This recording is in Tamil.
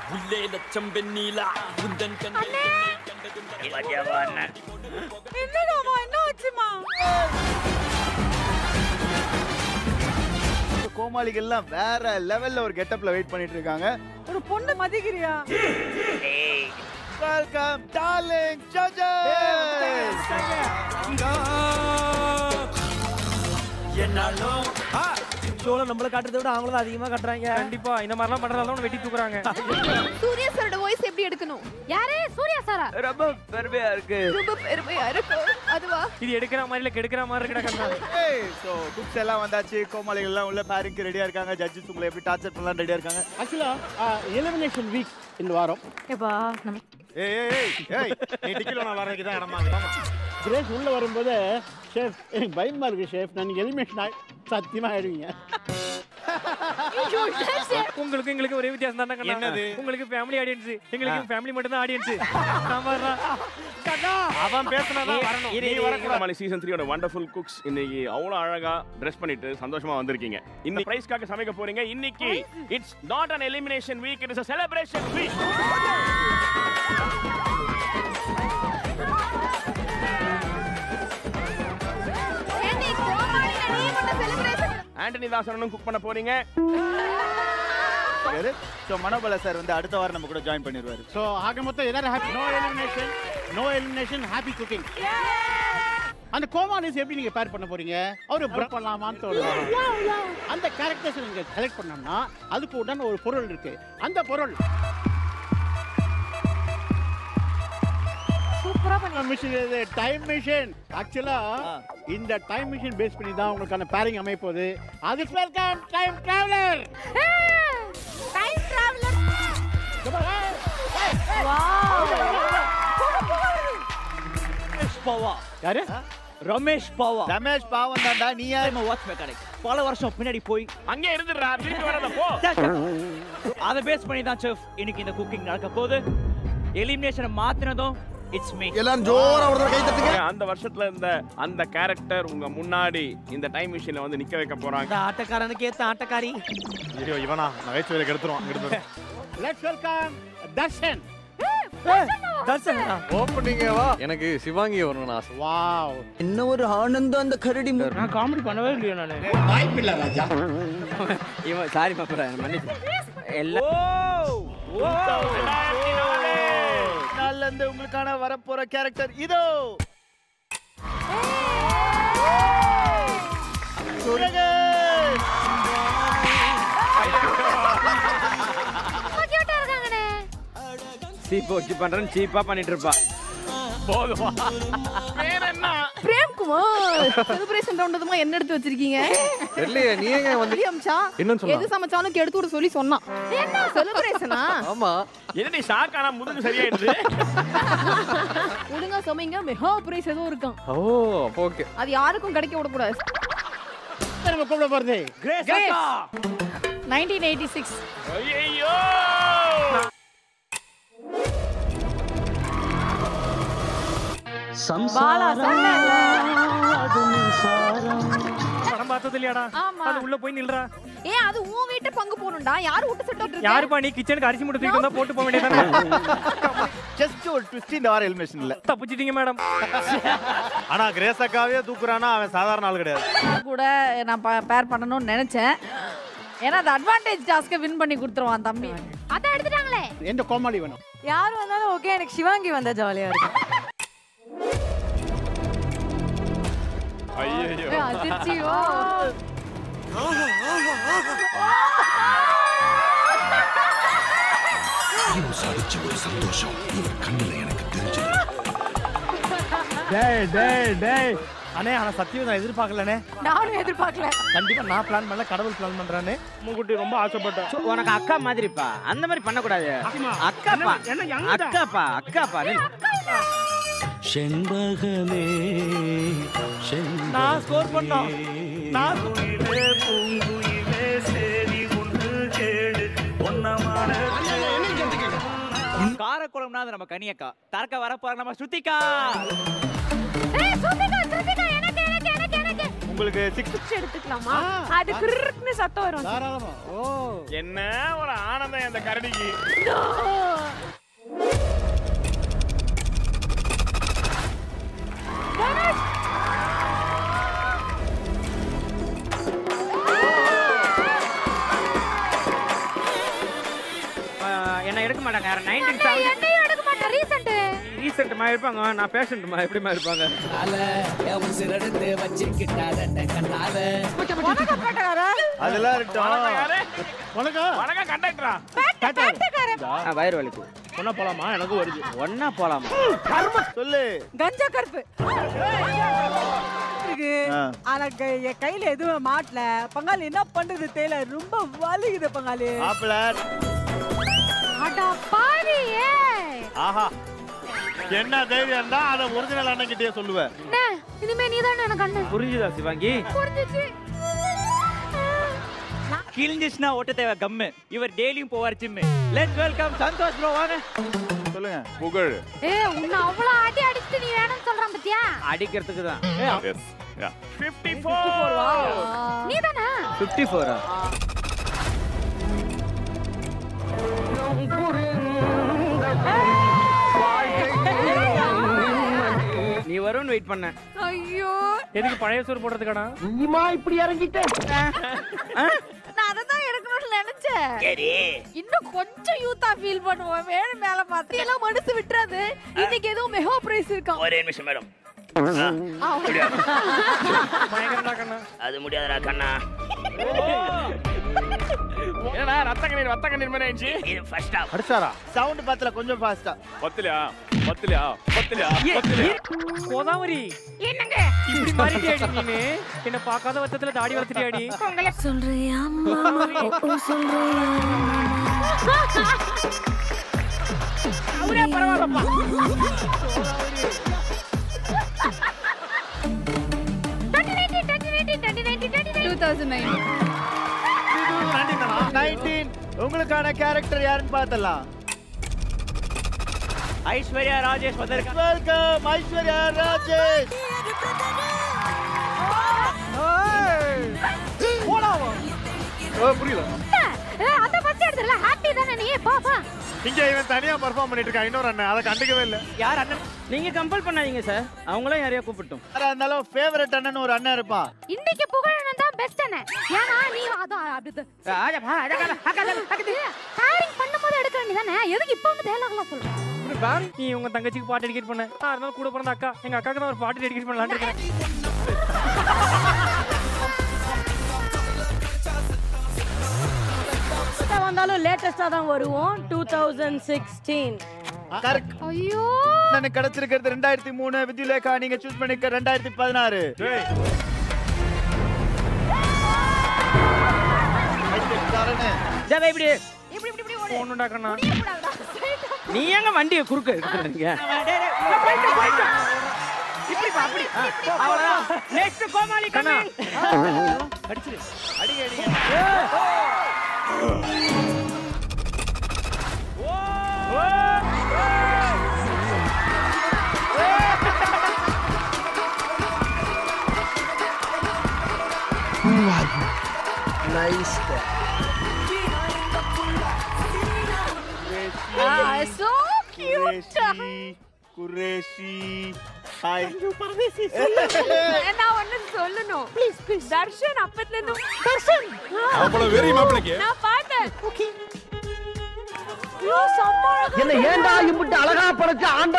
உள்ளே லட்சம் வெண்ணீல உந்தன் கண்கள் என்னடாமா என்ன ஆச்சுமா கோமாளிகள்லாம் வேற லெவல்ல ஒரு கெட்டப்ல வெயிட் பண்ணிட்டு இருக்காங்க ஒரு பொண்ணு மதிக்கிறியா வெல்கம் டார்லிங் ஜட்ஜஸ் என்னாலும் ஷோல நம்மள காட்டுறதை விட அவங்கள அதிகமா காட்டுறாங்க கண்டிப்பா இந்த மாதிரிலாம் பண்றதால வெட்டி தூக்குறாங்க சூர்யா சாரோட வாய்ஸ் எப்படி எடுக்கணும் யாரே சூர்யா சாரா ரொம்ப பெருமையா இருக்கு ரொம்ப பெருமையா இருக்கு அதுவா இது எடுக்கிற மாதிரி இல்ல கெடுக்கிற மாதிரி இருக்கடா கண்ணா ஸோ குக்ஸ் எல்லாம் வந்தாச்சு கோமாளிகள் எல்லாம் உள்ள பேரிங்க்கு ரெடியா இருக்காங்க ஜட்ஜஸ் உங்களை எப்படி டார்ச்சர் பண்ணலாம் ரெடியா இருக்காங்க ஆக்சுவலா எலிமினேஷன் வீக் இந்த வாரம் ஏப்பா நம்ம ஏய் ஏய் ஏய் ஏய் நீ டிக்கெட் நான் வரதுக்கு தான் இடமா கிரேஸ் உள்ள வரும்போது ஷெஃப் எனக்கு பயமா இருக்கு ஷெஃப் நான் எலிமினேஷன் ஆகி சத்தியமா ஆயிடுவீங்க உங்களுக்கு எங்களுக்கு ஒரே வித்தியாசம் தான் கண்ணா என்னது? உங்களுக்கு ஃபேமிலி ஆடியன்ஸ் எங்களுக்கு ஃபேமிலி மட்டும் தான் ஆடியன்ஸ் அவன் பேசினாதான் வரணும் நீ வரக்கூடாது மலை சீசன் த்ரீயோட வண்டர்ஃபுல் குக்ஸ் இன்னைக்கு அவ்வளோ அழகா ட்ரெஸ் பண்ணிட்டு சந்தோஷமா வந்திருக்கீங்க இன்னைக்கு பிரைஸ்க்காக சமைக்க போறீங்க இன்னைக்கு it's not an elimination week it is a celebration week ஏண்டி கோமாளி நடிகை பண்ண செலிப்ரேஷன் ஆண்டனி தாசனும் குக் பண்ண போறீங்க ஸோ மனோபல சார் வந்து அடுத்த வாரம் நம்ம கூட ஜாயின் பண்ணிடுவாரு ஸோ ஆக மொத்தம் எல்லாரும் happy no elimination no elimination happy cooking அந்த கோமாலிஸ் எப்படி நீங்க பேர் பண்ண போறீங்க அவரு பிரக் பண்ணலாமான்னு தோணுது அந்த கேரக்டர்ஸ் நீங்க செலக்ட் பண்ணோம்னா அதுக்கு உடனே ஒரு பொருள் இருக்கு அந்த பொருள் சூப்பரா பண்ணி மிஷின் இது டைம் மிஷின் ஆக்சுவலா இந்த டைம் மிஷின் பேஸ் பண்ணி தான் உங்களுக்கான பேரிங் அமைய போகுது அதுக்கு welcome time traveller time traveller Ramesh Bava யாரு ரமேஷ் பவா ரமேஷ் பாவம் தான்டா நீ யார் வாட்ச் மெக்கானிக் பல வருஷம் பின்னாடி போய் அங்கே இருந்துடுறா திருப்பி வரத போ அதை பேஸ் பண்ணி தான் செஃப் இன்னைக்கு இந்த குக்கிங் நடக்க போகுது எலிமினேஷனை மாத்தினதும் இட்ஸ் மீ எல்லாரும் ஜோரா ஒரு கை தட்டுங்க அந்த வருஷத்துல இருந்த அந்த கேரக்டர் உங்க முன்னாடி இந்த டைம் மிஷின்ல வந்து நிக்க வைக்க போறாங்க ஆட்டக்காரனுக்கு ஏத்த ஆட்டக்காரி ஐயோ இவனா நகைச்சுவையில கெடுத்துருவான் இங்கிருந்து லெட்ஸ் வெல்கம் தர்ஷன் ஓப்பனிங்க வா எனக்கு சிவாங்கி வரணும்னு ஆசை வாவ் என்ன ஒரு ஆனந்தம் அந்த கரடி நான் காமெடி பண்ணவே இல்லையா நானு இவன் சாரி மாப்பிள்ள மன்னிச்சு எல்லாம் நாள்ல இருந்து உங்களுக்கான வரப்போற கேரக்டர் இதோ சுரகேஷ். கியூட்டா இருக்காங்கனே சீப்பை வச்சு பண்றேன்னு சீப்பா பண்ணிட்டு இருப்பா போதுமா வேற என்ன பிரேம் குமார் செலிப்ரேஷன் ரவுண்டதுமா என்ன எடுத்து வச்சிருக்கீங்க இல்லையே நீ எங்க வந்து பெரிய அம்சா என்னன்னு சொன்னா? எது சமைச்சாலும் கெடுத்து விட சொல்லி சொன்னான் என்ன செலிப்ரேஷனா ஆமா என்னடி ஷாக் ஆனா முதுகு சரியாயிடுது ஒழுங்கா சமைங்க மெகா பிரைஸ் ஏதோ இருக்கான் ஓ ஓகே அது யாருக்கும் கிடைக்க விடக்கூடாது நம்ம கூப்பிட போறது கிரேஸ் நைன்டீன் எயிட்டி சிக்ஸ் ஐயோ பாலா சொன்னேன்ல. படம் பார்த்தது இல்லையாடா ஆமா. அது உள்ள போய் நில்றா ஏ அது உன் வீட்டு பங்கு போகணும்டா யாரு விட்டு செட் அவுட் யாருப்பா நீ கிச்சனுக்கு அரிசி மூட்டை தூக்கிட்டு வந்தா போட்டு போக வேண்டியதானே ஜஸ்ட் ஒரு ட்விஸ்ட் இந்த வாரம் எலிமினேஷன் இல்ல தப்பிச்சிட்டீங்க மேடம் ஆனா கிரேஸ் அக்காவே தூக்குறானா அவன் சாதாரண ஆள் கிடையாது கூட நான் பேர் பண்ணணும்னு நினைச்சேன் ஏன்னா அது அட்வான்டேஜ் டாஸ்க்கை வின் பண்ணி கொடுத்துருவான் தம்பி அதான் எடுத்துட்டாங்களே எந்த கோமாளி வேணும் யார் வந்தாலும் ஓகே எனக்கு சிவாங்கி வந்தா ஜாலியா இருக்கும் ஐயோ ஏய், அதிர்ச்சியோ டேய் டேய் டேய் அண்ணே ஆனா சத்தியம் நான் எதிர்பார்க்கலனே நானும் எதிர்பார்க்கல கண்டிப்பா நான் பிளான் பண்ணல கடவுள் பிளான் பண்றானே மூக்குட்டி ரொம்ப ஆசைப்பட்டேன் உனக்கு அக்கா மாதிரிப்பா அந்த மாதிரி பண்ணக்கூடாது அக்காப்பா அக்காப்பா அக்காப்பா செண்பகமே நான் ஸ்கோர் பண்ணோம் நான் காரக்குளம்னா அது நம்ம கனியக்கா தரக்க வர போறாங்க நம்ம ஸ்ருதிகா ஏய் சுத்திகா சுத்திகா எனக்கு எனக்கு எனக்கு எனக்கு உங்களுக்கு சிக்ஸ் குச்சி எடுத்துக்கலாமா ஆ, அது கிருக்குன்னு சத்தம் வரும் தாராளமா ஓ என்ன ஒரு ஆனந்தம் அந்த கரடிக்கு என்ன எடுக்க மாட்டாங்க யாரும் நைன்டீன் செவன்டி என்னையும் எடுக்க மாட்டேன் ரீசெண்ட் ரீசெண்ட்மா இருப்பாங்க நான் பேஷண்ட்மா எப்படிமா இருப்பாங்க அதெல்லாம் இருக்கட்டும் வணக்கம் வணக்கம் கண்டக்டரா வயிறு வலிக்கு ஒன்னா போலாமா எனக்கும் வருது ஒன்னா போலாமா சொல்லு கஞ்சா கருப்பு இருக்கு ஆ. ஆனா க- என் கையில எதுவும் மாட்டல பங்காளி என்ன பண்றது தெரியல ரொம்ப வலிக்குது பங்காளி மாப்பிள்ள அடா பாவி ஆஹா என்ன தைரியம் இருந்தா அதை ஒரிஜினல் அண்ணன் கிட்டே சொல்லுவேன் அண்ணே இனிமே நீ தானே எனக்கு அண்ணன் புரிஞ்சுதா சிவாங்கி புரிஞ்சிச்சு கிழிஞ்சிச்சுனா ஓட்ட தேவை கம்மு இவர் டெய்லியும் போவார் gym let's welcome Santhosh bro வாங்க சொல்லுங்க புகழ் ஏ உன்னை அவ்வளவு அடி அடிச்சுட்டு நீ வேணும்னு சொல்றான் பத்தியா அடிக்கிறதுக்கு தான் எஸ் யா 54 நீ தானே ஃபிஃப்டி ஃபோரா நீ வரும்னு வெயிட் பண்ண ஐயோ எதுக்கு பழைய சோறு போடுறதுக்காடா நான் அதை தான் எடுக்கணும்னு நினைச்சேன் இன்னும் கொஞ்சம் யூத்தா ஃபீல் பண்ணுவோம் வேணும் மேல பார்த்து எல்லாம் மனசு விட்டுறாது இன்னைக்கு ஏதோ மெகா பிரைஸ் இருக்கான் ஒரே நிமிஷம் மேடம் அது முடியாதுடா கண்ணா என்னடா ரத்த கண்ணீர் ரத்த கண்ணீர் மாதிரி ஆயிடுச்சு இது ஃபர்ஸ்ட் ஆஃப் அடிச்சாரா சவுண்ட் பத்தல கொஞ்சம் ஃபாஸ்டா பத்துலையா பத்துலையா பத்துலையா பத்துலையா கோதாவரி என்னங்க இப்படி மாறிட்டியாடி நீனு என்ன பார்க்காத வச்சத்துல தாடி வளர்த்துட்டியாடி சொல்றியா மாமா சொல்றியா அவரே பரவாயில்லப்பா நைன்டீன் உங்களுக்கான கேரக்டர் யாருன்னு பார்த்தலாம் ஐஸ்வர்யா ராஜேஷ் வந்திருக்காங்க வெல்கம் ஐஸ்வர்யா ராஜேஷ் ஓ புரியல அத பத்தி எடுத்துல ஹாப்பி தானே நீ போ போ இங்க இவன் தனியா பெர்ஃபார்ம் பண்ணிட்டு இருக்கான் இன்னொரு அண்ணன் அதை கண்டுக்கவே இல்ல யார் அண்ணன் நீங்க கம்பல் பண்ணாதீங்க சார் அவங்களும் யாரையா கூப்பிட்டோம் யாரா இருந்தாலும் ஃபேவரட் அண்ணன் ஒரு அண்ணன் இருப்பான் இன்னைக்கு புகழணும் தான் பெஸ்ட் அண்ணே ஏன்னா நீ அதான் அப்படி பேரிங் பண்ணும்போது எடுக்க வேண்டியதானே எதுக்கு இப்போ வந்து டயலாக்லாம் சொல்றேன் நீ உங்க தங்கச்சிக்கு பாட்டு டெடிகேட் பண்ண நான் இருந்தாலும் கூட பிறந்த அக்கா எங்க அக்காக்கு தான் ஒரு பாட்டு டெடிகேட் பண்ணலாம்னு இருக்கேன் வந்தாலும் லேட்டஸ்டா தான் வருவோம் டூ தௌசண்ட் சிக்ஸ்டீன் கரெக்ட் ஐயோ எனக்கு கிடைச்சிருக்கிறது ரெண்டாயிரத்தி மூணு வித்யுலேகா நீங்க சூஸ் பண்ணிக்க ரெண்டாயிரத்தி பதினாறு ஜாவே இப்படி இப்படி இப்படி இப்படி ஓடு ஒண்ணுடா கண்ணா நீ ஏங்க வண்டியை குறுக்க எடுத்துறீங்க இப்படி பா அப்படி அவ்வளவுதான் நெக்ஸ்ட் கோமாளி கண்ணா அடிச்சிரு அடிங்க அடிங்க சோ குரேஷி குரேஷி ஹாய் நான் ஒண்ணு சொல்லணும் ப்ளீஸ் ப்ளீஸ் தர்ஷன் அப்பத்துல இருந்து தர்ஷன் அவ்வளவு வெறி மாப்பிளைக்கு நான் பார்த்தேன் என்ன ஏன்டா இம்புட்டு அழகா படைச்ச ஆண்ட